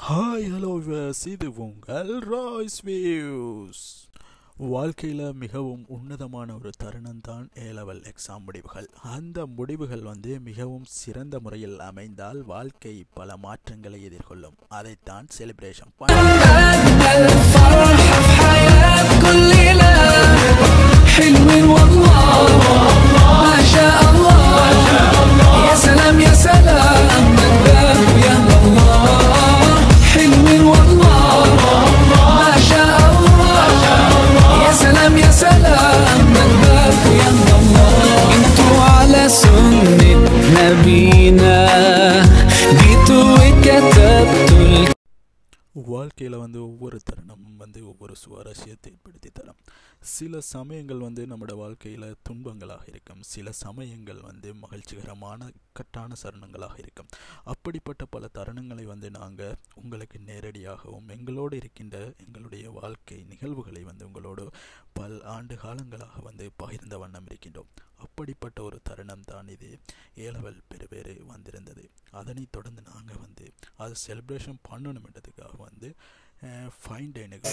hi hello viewers இது உங்கள் Royce views வாழ்க்கையில் மிகவும் உன்னதமான ஒரு தருணம் தான் ஏ லெவல் எக்ஸாம் முடிவுகள் அந்த முடிவுகள் வந்து மிகவும் சிறந்த முறையில் அமைந்தால் வாழ்க்கை பல மாற்றங்களை எதிர்கொள்ளும் அதைத்தான் செலிப்ரேஷன் الفرحة في حياة كل ليلة حلوين والله ما شاء الله يا سلام يا سلام من باب يا الله حلوين والله ما شاء الله يا سلام يا سلام من باب يا الله انتوا على سنة نبينا جيتوا وكتبتوا الكلام வாழ்க்கையில் வந்து ஒவ்வொரு தருணமும் வந்து ஒவ்வொரு சுவாரஸ்யத்தை ஏற்படுத்தி தரும் சில சமயங்கள் வந்து நம்மளோட வாழ்க்கையில் துன்பங்களாக இருக்கும் சில சமயங்கள் வந்து மகிழ்ச்சிகரமான கட்டான சரணங்களாக இருக்கும் அப்படிப்பட்ட பல தருணங்களை வந்து நாங்கள் உங்களுக்கு நேரடியாகவும் எங்களோடு இருக்கின்ற எங்களுடைய வாழ்க்கை நிகழ்வுகளை வந்து உங்களோடு பல ஆண்டு காலங்களாக வந்து பகிர்ந்த வண்ணம் இருக்கின்றோம் அப்படிப்பட்ட ஒரு தருணம் தான் இது ஏலவல் பெருவேறு வந்திருந்தது அதனைத் தொடர்ந்து நாங்கள் வந்து அதை செலிப்ரேஷன் பண்ணணுன்றதுக்காக வந்து ஃபைன் டேனுக்கு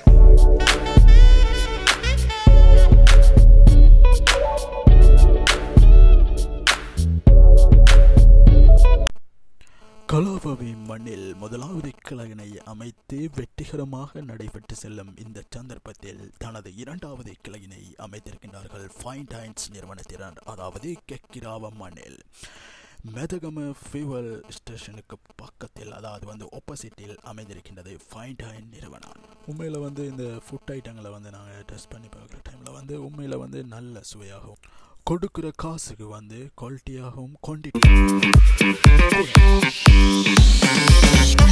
கலாபவி மண்ணில் முதலாவது கிளையினை அமைத்து வெற்றிகரமாக நடைபெற்று செல்லும் இந்த சந்தர்ப்பத்தில் தனது இரண்டாவது கிளையினை அமைத்திருக்கின்றார்கள் ஃபைன் டைன்ஸ் நிறுவனத்தினர் அதாவது கெக்கிராவ மண்ணில் மெதகம ஃபியூவல் ஸ்டேஷனுக்கு பக்கத்தில் அதாவது வந்து ஆப்போசிட்டில் அமைந்திருக்கின்றது ஃபைன் டைன் நிறுவனம் உண்மையில் வந்து இந்த ஃபுட் ஐட்டங்களை வந்து நாங்கள் டெஸ்ட் பண்ணி பார்க்குற டைமில் வந்து உண்மையில் வந்து நல்ல சுவையாகவும் கொடுக்குற காசுக்கு வந்து குவாலிட்டியாகவும் குவான்டிட்டி